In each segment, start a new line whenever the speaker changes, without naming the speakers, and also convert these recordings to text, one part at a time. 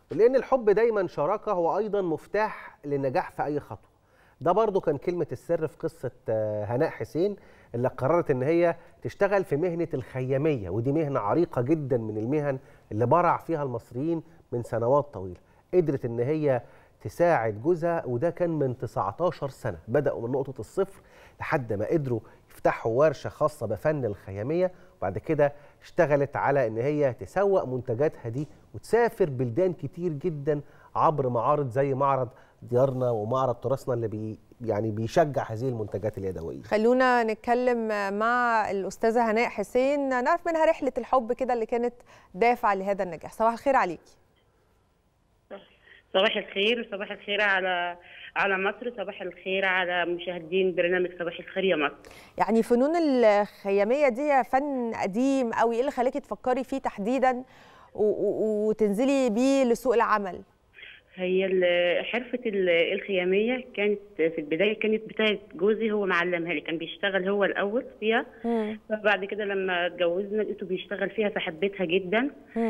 لان الحب دايما شراكه هو ايضا مفتاح للنجاح في اي خطوه ده برضو كان كلمه السر في قصه آه، هناء حسين اللي قررت ان هي تشتغل في مهنه الخياميه ودي مهنه عريقه جدا من المهن اللي برع فيها المصريين من سنوات طويله قدرت ان هي تساعد جوزها وده كان من 19 سنه بداوا من نقطه الصفر لحد ما قدروا يفتحوا ورشه خاصه بفن الخياميه وبعد كده اشتغلت على ان هي تسوق منتجاتها دي وتسافر بلدان كتير جدا عبر معارض زي معرض ديارنا ومعرض تراثنا اللي بي يعني بيشجع هذه المنتجات اليدويه
خلونا نتكلم مع الأستاذة هناء حسين نعرف منها رحلة الحب كده اللي كانت دافعة لهذا النجاح صباح الخير عليكي
صباح الخير صباح الخير على على مصر صباح الخير على مشاهدين برنامج صباح الخير يا مصر
يعني فنون الخيامية دي فن قديم قوي ايه اللي خلاكي تفكري فيه تحديدا و- و- وتنزلي بيه لسوق العمل
هي ال- حرفة ال- الخيامية كانت في البداية كانت بتاعت جوزي هو معلمها لي كان بيشتغل هو الأول فيها فبعد كده لما اتجوزنا لقيته بيشتغل فيها فحبيتها جدا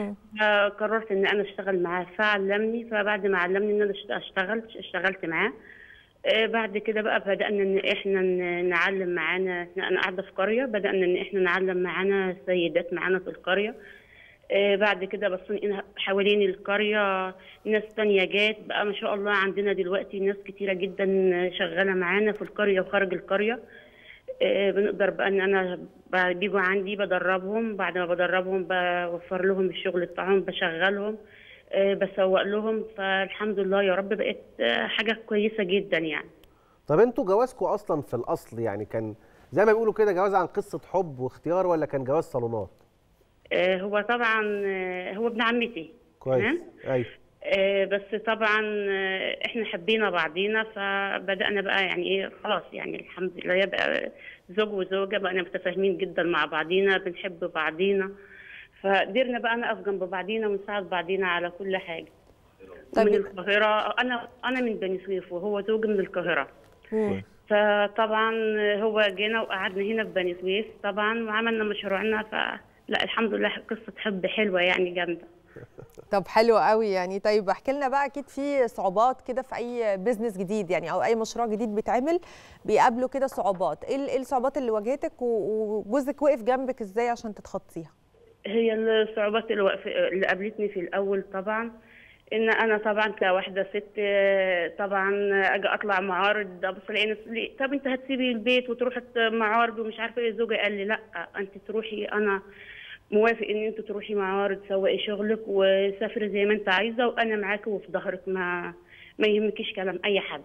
فقررت ان انا اشتغل معاه فعلمني فبعد ما علمني ان انا اشت- اشتغل اشتغلت معاه آه، بعد كده بقى بدأنا ان احنا ن- نعلم معانا انا قاعدة في قرية بدأنا ان احنا نعلم معانا سيدات معانا في القرية آه، بعد كده بس لقينا حوالين القرية ناس تانية جات بقى ما شاء الله عندنا دلوقتي ناس كتيرة جدا شغالة معانا في القرية وخارج القرية آه، بنقدر بقى ان انا ب- بيجوا عندي بدربهم بعد ما بدربهم بوفر لهم الشغل بتاعهم بشغلهم آه، بسوق لهم فالحمد لله يا رب بقت آه، حاجة كويسة جدا يعني
طب انتوا جوازكم اصلا في الاصل يعني كان زي ما بيقولوا كده جواز عن قصه حب واختيار ولا كان جواز صالونات
آه، هو طبعا آه، هو ابن عمتي
كويس
تمام؟
ايوه
آه، بس طبعا آه، احنا حبينا بعضينا فبدأنا بقى يعني ايه خلاص يعني الحمد لله يبقى زوج وزوجة بقينا متفاهمين جدا مع بعضينا بنحب بعضينا فقدرنا بقى نقف جنب بعضينا ونساعد بعضينا على كل حاجة
طيب-
من القاهرة أنا أنا من بني سويف وهو زوجي من القاهرة
مم.
فطبعا هو جينا وقعدنا هنا في بني سويف طبعا وعملنا مشروعنا فلا الحمد لله قصة حب حلوة يعني جامدة
طب حلو قوي يعني طيب احكي لنا بقى اكيد في صعوبات كده في اي بيزنس جديد يعني او اي مشروع جديد بيتعمل بيقابله كده صعوبات ايه ال- إيه الصعوبات اللي واجهتك و- وجوزك وقف جنبك ازاي عشان تتخطيها
هي الصعوبات اللي, وقف... اللي قابلتني في الاول طبعا ان انا طبعا كواحده ست آه، طبعا اجي اطلع معارض ابص الاقي ناس ليه طب انت هتسيبي البيت وتروحي ت- معارض ومش عارفه ايه زوجي قال لي لا انت تروحي انا موافق ان انت تروحي معارض سوقي شغلك وسافري زي ما انت عايزه وانا معاكي وفي ظهرك ما ما يهمكيش كلام اي حد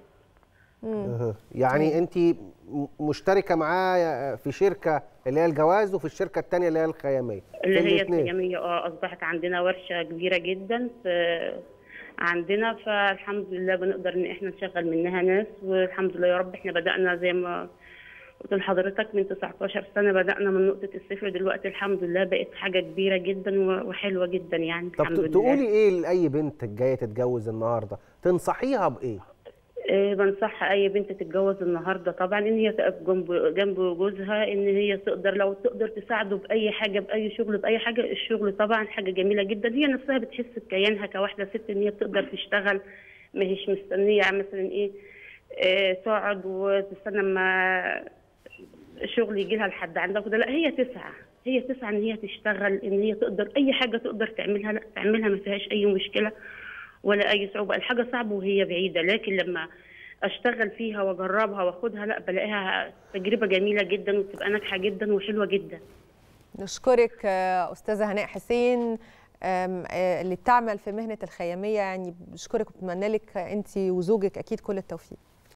أها. يعني انت م- مشتركه معاه في شركه اللي هي الجواز وفي الشركه الثانيه اللي هي الخياميه
اللي
في
هي
الاتنين.
الخيامية اه أصبحت عندنا ورشة كبيرة جدا في عندنا فالحمد لله بنقدر إن إحنا نشغل منها ناس والحمد لله يا رب إحنا بدأنا زي ما قلت لحضرتك من 19 سنة بدأنا من نقطة الصفر دلوقتي الحمد لله بقت حاجة كبيرة جدا و- وحلوة جدا يعني
طب
الحمد
ت-
لله
تقولي ايه لاي بنت جايه تتجوز النهارده تنصحيها بايه
إيه، بنصح اي بنت تتجوز النهارده طبعا ان هي تقف جنب جنب جوزها ان هي تقدر لو تقدر تساعده باي حاجه باي شغل باي حاجه الشغل طبعا حاجه جميله جدا هي نفسها بتحس بكيانها كواحده ست ان هي بتقدر تشتغل ما هيش مستنيه مثلا ايه إيه، تقعد وتستنى اما شغل يجي لها لحد عندها كده لا هي تسعى هي تسعى ان هي تشتغل ان هي تقدر اي حاجه تقدر تعملها لا تعملها ما فيهاش اي مشكله ولا اي صعوبه الحاجه صعبه وهي بعيده لكن لما اشتغل فيها واجربها واخدها لا بلاقيها تجربه جميله جدا وبتبقى ناجحه جدا وحلوه جدا
نشكرك آه، استاذه هناء حسين آم، آه، اللي بتعمل في مهنه الخياميه يعني بشكرك وبتمنى لك انت وزوجك اكيد كل التوفيق